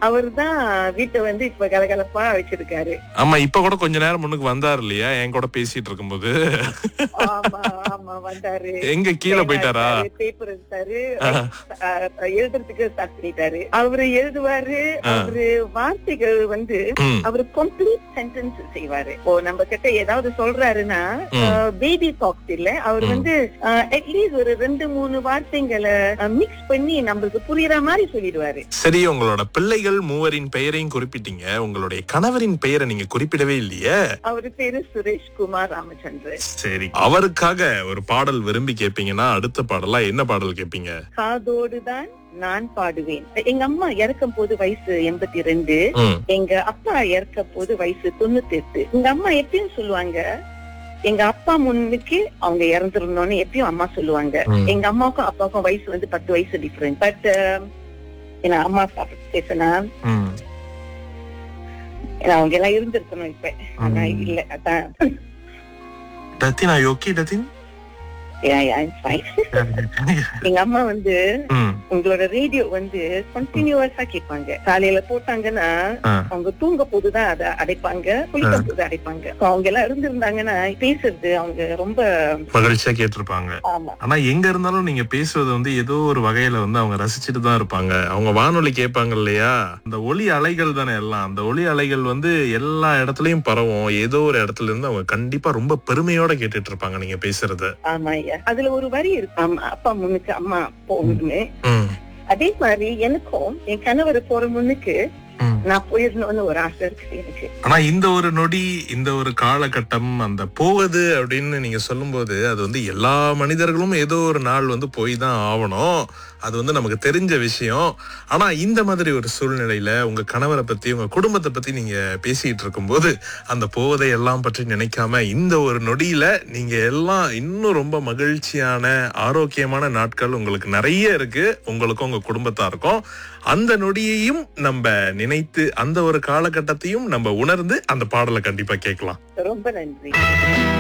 அவர் தான் வீட்டை வந்து இப்ப கலகலப்பா வச்சிருக்காரு ஆமா இப்ப கூட கொஞ்ச நேரம் முன்னுக்கு வந்தாரு இல்லையா என் கூட பேசிட்டு இருக்கும்போது ஆமா ஆமா வந்தாரு எங்க கீழே போயிட்டாரா பேப்பர் எடுத்தாரு ஆஹ். அஹ், எழுதுறதுக்கு ஸ்டார்ட் பண்ணிட்டாரு அவரு எழுதுவாரு ஆ. அவரு வார்த்தைகள் வந்து ம், அவரு கம்ப்ளீட் சென்டென்ஸ் செய்வாரு இப்போ நம்ம கிட்ட ஏதாவது சொல்றாருன்னா ம். பேபி டாக்ஸ் இல்ல அவர் ம். வந்து அட்லீஸ்ட் ஒரு ரெண்டு மூணு வார்த்தைங்களை மிக்ஸ் பண்ணி நம்மளுக்கு புரியுற மாதிரி சொல்லிடுவாரு சரி உங்களோட பிள்ளைகள் மூவரின் பெயரையும் குறிப்பிட்டீங்க உங்களுடைய கணவரின் பெயரை நீங்க குறிப்பிடவே இல்லையே அவரு பேரு சுரேஷ் குமார் ராமச்சந்திரன் சரி அவருக்காக ஒரு பாடல் விரும்பி கேப்பீங்கன்னா அடுத்த பாடலா என்ன பாடல் கேப்பீங்க காதோடுதான் நான் பாடுவேன் எங்க அம்மா இறக்கும் போது வயசு எண்பத்தி ரெண்டு ம், எங்க அப்பா இறக்க போது வயசு தொண்ணூத்தி எட்டு எங்க அம்மா எப்பயும் சொல்லுவாங்க எங்க அப்பா முன்னுக்கு அவங்க இறந்துருந்தோன்னு எப்பயும் அம்மா சொல்லுவாங்க ம். எங்க அம்மாவுக்கும் அப்பாவுக்கும் வயசு வந்து பத்து வயசு டிஃபரெண்ட் பட் ஏன்னா அம்மா அப்பா பேசினா ம். ஏன்னா அவங்க எல்லாம் இருந்திருக்கணும் இப்ப ஆனா ம். இல்ல அதான் Datin are you okay, Datin Yeah, yeah, I'm fine. எங்க அம்மா வந்து ம், உங்களோட ரேடியோ வந்து கண்டினியூவஸா கேட்பாங்க காலையில போட்டாங்கன்னா ஆ. அவங்க தூங்க போதுதான் அதை அடைப்பாங்க குளிக்க போது அடைப்பாங்க So, அவங்க எல்லாம் இருந்திருந்தாங்கன்னா பேசுறது அவங்க ரொம்ப மகிழ்ச்சியா கேட்டிருப்பாங்க ஆமா ஆனா எங்க இருந்தாலும் நீங்க பேசுறது வந்து ஏதோ ஒரு வகையில வந்து அவங்க ரசிச்சுட்டு தான் இருப்பாங்க அவங்க வானொலி கேட்பாங்க இல்லையா அந்த ஒலி அலைகள் தானே எல்லாம் அந்த ஒலி அலைகள் வந்து எல்லா இடத்துலயும் பரவும் ஏதோ ஒரு இடத்துல இருந்து அவங்க கண்டிப்பா ரொம்ப பெருமையோட கேட்டுட்டு இருப்பாங்க நீங்க பேசுறது ஆமா ஐயா அதுல ஒரு வரி இருக்கு ஆமா, அப்பா முன்னுக்கு அம்மா போகணும்னு ம், அதே மாதிரி எனக்கும் என் கணவர் போற முன்னுக்கு ம். நான் போயிடணும்னு ஒரு ஆசை இருக்கு எனக்கு ஆனா இந்த ஒரு நொடி இந்த ஒரு காலகட்டம் அந்த போவது அப்படின்னு நீங்க சொல்லும்போது அது வந்து எல்லா மனிதர்களும் ஏதோ ஒரு நாள் வந்து போய் தான் ஆகணும் அது வந்து நமக்கு தெரிஞ்ச விஷயம் ஆனா இந்த மாதிரி ஒரு சூழ்நிலையில உங்க கணவரை பத்தி உங்க குடும்பத்தை பத்தி நீங்க பேசிட்டு இருக்கும்போது அந்த போவதை எல்லாம் பற்றி நினைக்காம இந்த ஒரு நொடியில நீங்க எல்லாம் இன்னும் ரொம்ப மகிழ்ச்சியான ஆரோக்கியமான நாட்கள் உங்களுக்கு நிறைய இருக்கு உங்களுக்கும் உங்க குடும்பத்தாருக்கும் அந்த நொடியையும் நம்ம நினைத்து அந்த ஒரு காலகட்டத்தையும் நம்ம உணர்ந்து அந்த பாடலை கண்டிப்பா கேட்கலாம் ரொம்ப நன்றி